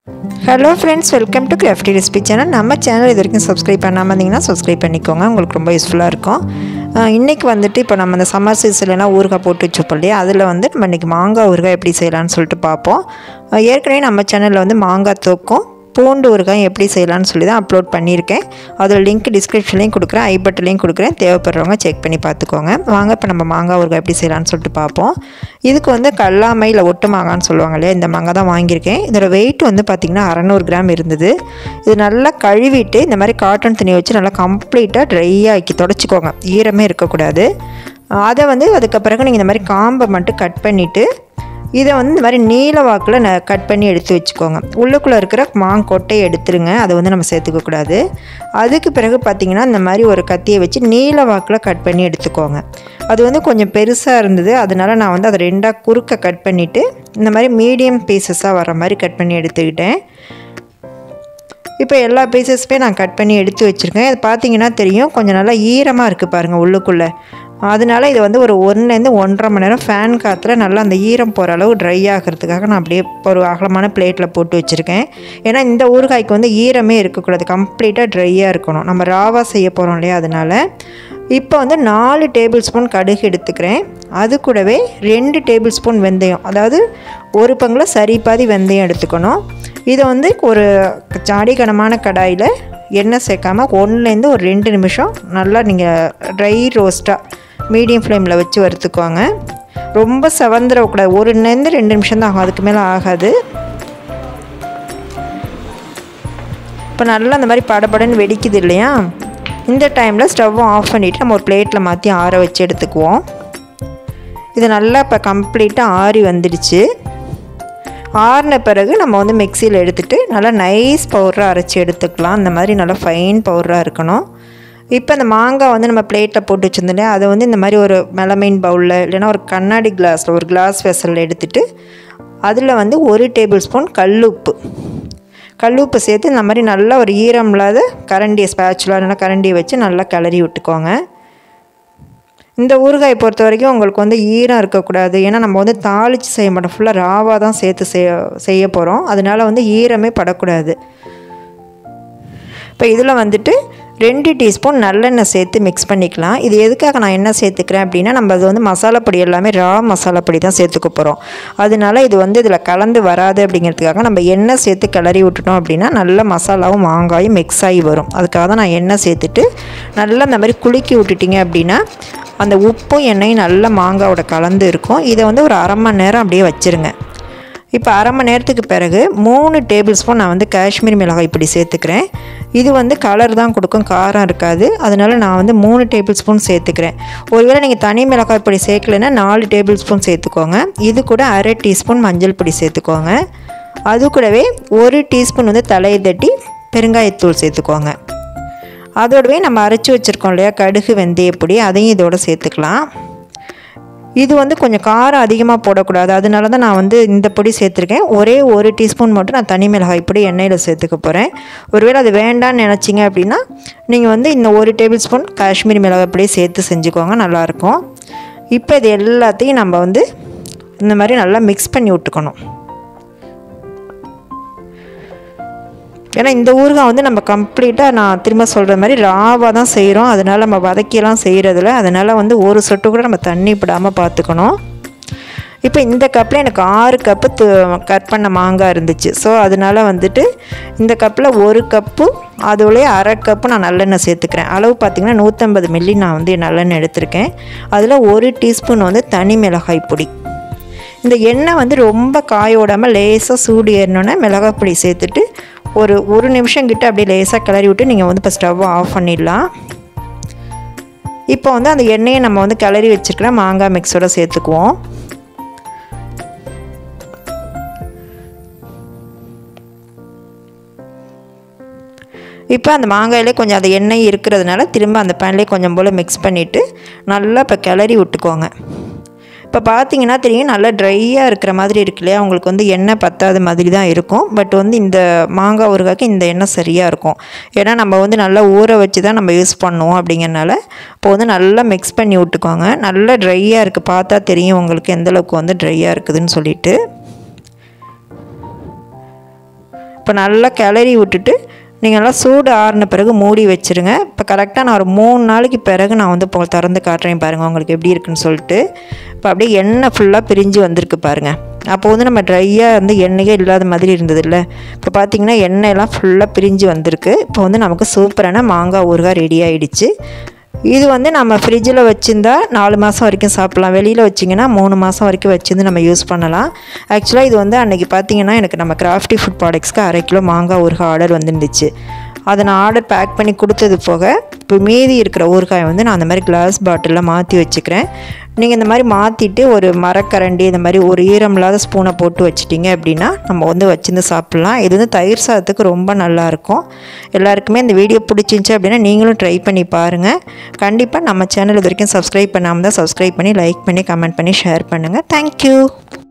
hello friends welcome to crafty recipe channel நம்ம channel இது வரைக்கும் சப்ஸ்கிரைப் பண்ணாமல் இருந்தீங்கன்னா சப்ஸ்கிரைப் பண்ணிக்கோங்க உங்களுக்கு ரொம்ப யூஸ்ஃபுல்லாக இருக்கும் அஹ் இன்னைக்கு வந்துட்டு இப்போ நம்ம இந்த சம்மர் சீசன்லாம் ஊறுகாய் போட்டு வச்சுப்போம் இல்லையா அதில் வந்து நம்ம இன்றைக்கி மாங்காய் ஊறுகாய் எப்படி செய்யலாம்னு சொல்லிட்டு பார்ப்போம் அஹ் ஏற்கனவே நம்ம சேனலில் வந்து மாங்காய் தொக்கும் பூண்டு ஊறுகாய் எப்படி செய்யலாம்னு சொல்லி தான் அப்லோட் பண்ணியிருக்கேன் அதோட லிங்க் டிஸ்கிரிப்ஷன்லேயும் கொடுக்குறேன் ஐ பட்டன்லேயும் கொடுக்குறேன் தேவைப்படுறவங்க செக் பண்ணி பார்த்துக்கோங்க வாங்க இப்போ நம்ம மாங்காய் ஊறுகாய் எப்படி செய்யலாம்னு சொல்லிட்டு பார்ப்போம் இதுக்கு வந்து கல்லாமை இல்லை ஒட்டு மாங்கான்னு சொல்லுவாங்க இல்லையா இந்த மாங்காய் தான் வாங்கியிருக்கேன் இதோட வெயிட் வந்து பார்த்திங்கன்னா அறநூறு கிராம் இருந்தது இது நல்லா கழுவிட்டு இந்த மாதிரி காட்டன் துணி வச்சு நல்லா கம்ப்ளீட்டாக ட்ரை ஆக்கி தொடச்சிக்கோங்க ஈரமே இருக்கக்கூடாது அதை வந்து அதுக்கு பிறகு நீங்கள் இந்த மாதிரி காம்பை மட்டும் கட் பண்ணிவிட்டு இதை வந்து இந்த மாதிரி நீல வாக்கில் ந கட் பண்ணி எடுத்து வச்சுக்கோங்க உள்ளுக்குள்ளே இருக்கிற மாங்கொட்டையை எடுத்துருங்க அதை வந்து நம்ம சேர்த்துக்கக்கூடாது அதுக்கு பிறகு பார்த்திங்கன்னா இந்த மாதிரி ஒரு கத்தியை வச்சு நீல வாக்கில் கட் பண்ணி எடுத்துக்கோங்க அது வந்து கொஞ்சம் பெருசாக இருந்தது அதனால் நான் வந்து அதை ரெண்டாக குறுக்க கட் பண்ணிவிட்டு இந்த மாதிரி மீடியம் பீசஸாக வர மாதிரி கட் பண்ணி எடுத்துக்கிட்டேன் இப்போ எல்லா பீசஸுமே நான் கட் பண்ணி எடுத்து வச்சுருக்கேன் இது பார்த்தீங்கன்னா தெரியும் கொஞ்சம் நல்லா ஈரமாக இருக்குது பாருங்கள் உள்ளுக்குள்ளே அதனால இது வந்து ஒரு ஒன்றுலேருந்து ஒன்றரை மணி நேரம் ஃபேன் காற்றுல நல்லா அந்த ஈரம் போகிற அளவு ட்ரை ஆகிறதுக்காக நான் அப்படியே ஒரு அகலமான பிளேட்டில் போட்டு வச்சுருக்கேன் ஏன்னா இந்த ஊறுகாய்க்கு வந்து ஈரமே இருக்கக்கூடாது கம்ப்ளீட்டாக ட்ரையாக இருக்கணும் நம்ம ராவாக செய்ய போகிறோம் இல்லையா அதனால் இப்போ வந்து நாலு டேபிள் ஸ்பூன் கடுகு எடுத்துக்கிறேன் அது கூடவே ரெண்டு டேபிள் ஸ்பூன் வெந்தயம் அதாவது ஒரு பங்கில் சரி பாதி வெந்தயம் எடுத்துக்கணும் இதை வந்து ஒரு சாடிகனமான கடாயில் எண்ணெய் சேர்க்காம ஒன்றுலேருந்து ஒரு ரெண்டு நிமிஷம் நல்லா நீங்கள் ட்ரை ரோஸ்ட்டாக மீடியம் ஃப்ளேமில் வச்சு வறுத்துக்குவாங்க ரொம்ப செவந்துடக்கூடாது ஒருலேருந்து ரெண்டு நிமிஷம் தான் ஆகும் அதுக்கு மேலே ஆகாது இப்போ நல்லா அந்த மாதிரி படபடன்னு வெடிக்குது இல்லையா இந்த டைமில் ஸ்டவ்வும் ஆஃப் பண்ணிவிட்டு நம்ம ஒரு பிளேட்டில் மாற்றி ஆற வச்சு எடுத்துக்குவோம் இது நல்லா இப்போ கம்ப்ளீட்டாக ஆறி வந்துடுச்சு ஆறின பிறகு நம்ம வந்து மிக்சியில் எடுத்துகிட்டு நல்லா நைஸ் பவுடராக அரைச்சி எடுத்துக்கலாம் அந்த மாதிரி நல்லா ஃபைன் பவுடராக இருக்கணும் இப்போ அந்த மாங்காய் வந்து நம்ம பிளேட்டில் போட்டு வச்சுருந்தோம் அதை வந்து இந்த மாதிரி ஒரு மெலமைன் பவுலில் இல்லைன்னா ஒரு கண்ணாடி கிளாஸில் ஒரு கிளாஸ் வெசலில் எடுத்துகிட்டு அதில் வந்து ஒரு டேபிள் ஸ்பூன் கல்லுப்பு கல்லுப்பு சேர்த்து இந்த மாதிரி நல்லா ஒரு ஈரம் இல்லாத கரண்டியை ஸ்பேச்சுலா இல்லைன்னா கரண்டியை வச்சு நல்லா கிளறி விட்டுக்கோங்க இந்த ஊறுகாய் பொறுத்த வரைக்கும் உங்களுக்கு வந்து ஈரம் இருக்கக்கூடாது ஏன்னா நம்ம வந்து தாளித்து செய்ய மாட்டோம் ஃபுல்லாக ராவாக தான் சேர்த்து செய்ய செய்ய போகிறோம் அதனால் வந்து ஈரமே படக்கூடாது இப்போ இதில் வந்துட்டு ரெண்டு டீஸ்பூன் நல்லெண்ணெய் சேர்த்து மிக்ஸ் பண்ணிக்கலாம் இது எதுக்காக நான் என்ன சேர்த்துக்கிறேன் அப்படின்னா நம்ம அது வந்து மசாலா பொடி எல்லாமே ரா மசாலா பொடி தான் சேர்த்துக்க போகிறோம் அதனால இது வந்து இதில் கலந்து வராது அப்படிங்கிறதுக்காக நம்ம எண்ணெய் சேர்த்து கிளறி விட்டுட்டோம் அப்படின்னா நல்ல மசாலாவும் மாங்காயும் மிக்ஸ் ஆகி வரும் அதுக்காக தான் நான் எண்ணெய் சேர்த்துட்டு நல்லா இந்த மாதிரி குலுக்கி விட்டுட்டிங்க அப்படின்னா அந்த உப்பும் எண்ணெயும் நல்லா மாங்காவோட கலந்து இருக்கும் இதை வந்து ஒரு அரை மணி நேரம் அப்படியே வச்சுருங்க இப்போ அரை மணி நேரத்துக்கு பிறகு மூணு டேபிள் ஸ்பூன் நான் வந்து காஷ்மீர் மிளகாய் இப்படி சேர்த்துக்கிறேன் இது வந்து கலர் தான் கொடுக்கும் காரம் இருக்காது அதனால நான் வந்து மூணு டேபிள் ஸ்பூன் சேர்த்துக்கிறேன் ஒருவேளை நீங்கள் தனி மிளகாய் பொடி சேர்க்கலைன்னா நாலு டேபிள் ஸ்பூன் சேர்த்துக்கோங்க இது கூட அரை டீஸ்பூன் மஞ்சள் பொடி சேர்த்துக்கோங்க அது கூடவே ஒரு டீஸ்பூன் வந்து தலையை தட்டி பெருங்காயத்தூள் சேர்த்துக்கோங்க அதோடவே நம்ம அரைச்சி வச்சுருக்கோம் இல்லையா கடுகு வெந்தயப்பொடி அதையும் இதோட சேர்த்துக்கலாம் இது வந்து கொஞ்சம் காரம் அதிகமாக போடக்கூடாது அதனால தான் நான் வந்து இந்த பொடி சேர்த்துருக்கேன் ஒரே ஒரு டீஸ்பூன் மட்டும் நான் தனி மிளகாய் பொடி எண்ணெயில் சேர்த்துக்க போகிறேன் ஒருவேளை அது வேண்டான்னு நினச்சிங்க அப்படின்னா நீங்கள் வந்து இந்த ஒரு டேபிள் ஸ்பூன் காஷ்மீர் மிளகாய் பொடியை சேர்த்து செஞ்சுக்கோங்க நல்லாயிருக்கும் இப்போ இது எல்லாத்தையும் நம்ம வந்து இந்த மாதிரி நல்லா மிக்ஸ் பண்ணி விட்டுக்கணும் ஏன்னா இந்த ஊறுகாய் வந்து நம்ம கம்ப்ளீட்டாக நான் திரும்ப சொல்கிற மாதிரி ராவாக தான் செய்கிறோம் அதனால் நம்ம வதக்கியெல்லாம் செய்கிறதில்ல அதனால் வந்து ஒரு சொட்டு கூட நம்ம தண்ணி விடாமல் பார்த்துக்கணும் இப்போ இந்த கப்பில் எனக்கு ஆறு கப்பு து கட் பண்ண மாங்காய் இருந்துச்சு ஸோ அதனால் வந்துட்டு இந்த கப்பில் ஒரு கப்பு அதோடய அரை கப்பு நான் நல்லெண்ணெய் சேர்த்துக்கிறேன் அளவு பார்த்திங்கன்னா நூற்றம்பது மில்லி நான் வந்து நல்லெண்ணெய் எடுத்திருக்கேன் அதில் ஒரு டீஸ்பூன் வந்து தனி மிளகாய் பொடி இந்த எண்ணெய் வந்து ரொம்ப காய விடாமல் லேசாக சூடு ஏறினோன்னே மிளகாய் பொடி சேர்த்துட்டு ஒரு ஒரு நிமிஷம் கிட்ட அப்படியே லேசாக கிளறி விட்டு நீங்கள் வந்து இப்போ ஸ்டவ்வை ஆஃப் பண்ணிடலாம் இப்போ வந்து அந்த எண்ணெயை நம்ம வந்து கிளறி வச்சுருக்கிற மாங்காய் மிக்ஸோட சேர்த்துக்குவோம் இப்போ அந்த மாங்காயிலே கொஞ்சம் அந்த எண்ணெய் இருக்கிறதுனால திரும்ப அந்த பேன்லேயே கொஞ்சம் போல் மிக்ஸ் பண்ணிவிட்டு நல்லா இப்போ கிளறி விட்டுக்கோங்க இப்போ பார்த்தீங்கன்னா தெரியும் நல்லா ட்ரையாக இருக்கிற மாதிரி இருக்கு இல்லையா உங்களுக்கு வந்து எண்ணெய் பத்தாத மாதிரி தான் இருக்கும் பட் வந்து இந்த மாங்காய் ஊறுகாய்க்கு இந்த எண்ணெய் சரியாக இருக்கும் ஏன்னா நம்ம வந்து நல்லா ஊற வச்சு தான் நம்ம யூஸ் பண்ணுவோம் அப்படிங்கிறனால இப்போ வந்து நல்லா மிக்ஸ் பண்ணி விட்டுக்கோங்க நல்லா ட்ரையாக இருக்குது பார்த்தா தெரியும் உங்களுக்கு எந்தளவுக்கு வந்து ட்ரையாக இருக்குதுன்னு சொல்லிட்டு இப்போ நல்லா கிளறி விட்டுட்டு நீங்கள் நல்லா சூடு ஆறின பிறகு மூடி வச்சுருங்க இப்போ கரெக்டாக நான் ஒரு மூணு நாளைக்கு பிறகு நான் வந்து இப்போ திறந்து காட்டுறேன் பாருங்கள் உங்களுக்கு எப்படி இருக்குன்னு சொல்லிட்டு இப்போ அப்படியே எண்ணெய் ஃபுல்லாக பிரிஞ்சு வந்திருக்கு பாருங்கள் அப்போ வந்து நம்ம ட்ரையாக வந்து எண்ணெயே இல்லாத மாதிரி இருந்தது இல்லை இப்போ பார்த்தீங்கன்னா எண்ணெயெல்லாம் ஃபுல்லாக பிரிஞ்சு வந்திருக்கு இப்போ வந்து நமக்கு சூப்பரான மாங்காய் ஊறுகாய் ரெடி ஆகிடுச்சு இது வந்து நம்ம ஃப்ரிட்ஜில் வச்சுருந்தா நாலு மாதம் வரைக்கும் சாப்பிட்லாம் வெளியில் வச்சிங்கன்னா மூணு மாதம் வரைக்கும் வச்சிருந்து நம்ம யூஸ் பண்ணலாம் ஆக்சுவலாக இது வந்து அன்றைக்கி பார்த்தீங்கன்னா எனக்கு நம்ம கிராஃப்டி ஃபுட் ப்ராடக்ட்ஸ்க்கு அரை கிலோ மாங்காய் ஊறுகாய் ஆர்டர் வந்துருந்துச்சு அதை நான் ஆர்டர் பேக் பண்ணி கொடுத்தது போக இப்போ மீதி இருக்கிற ஊறுகாயை வந்து நான் அந்த மாதிரி கிளாஸ் பாட்டிலில் மாற்றி வச்சுக்கிறேன் நீங்கள் இந்த மாதிரி மாற்றிட்டு ஒரு மரக்கரண்டி இந்த மாதிரி ஒரு ஈரம் இல்லாத ஸ்பூனை போட்டு வச்சிட்டிங்க அப்படின்னா நம்ம வந்து வச்சிருந்து சாப்பிட்லாம் இது வந்து தயிர் சாதத்துக்கு ரொம்ப நல்லாயிருக்கும் எல்லாருக்குமே இந்த வீடியோ பிடிச்சிருந்துச்சி அப்படின்னா நீங்களும் ட்ரை பண்ணி பாருங்கள் கண்டிப்பாக நம்ம சேனல் இது வரைக்கும் சப்ஸ்கிரைப் பண்ணாமல் தான் சப்ஸ்கிரைப் பண்ணி லைக் பண்ணி கமெண்ட் பண்ணி ஷேர் பண்ணுங்கள் தேங்க்யூ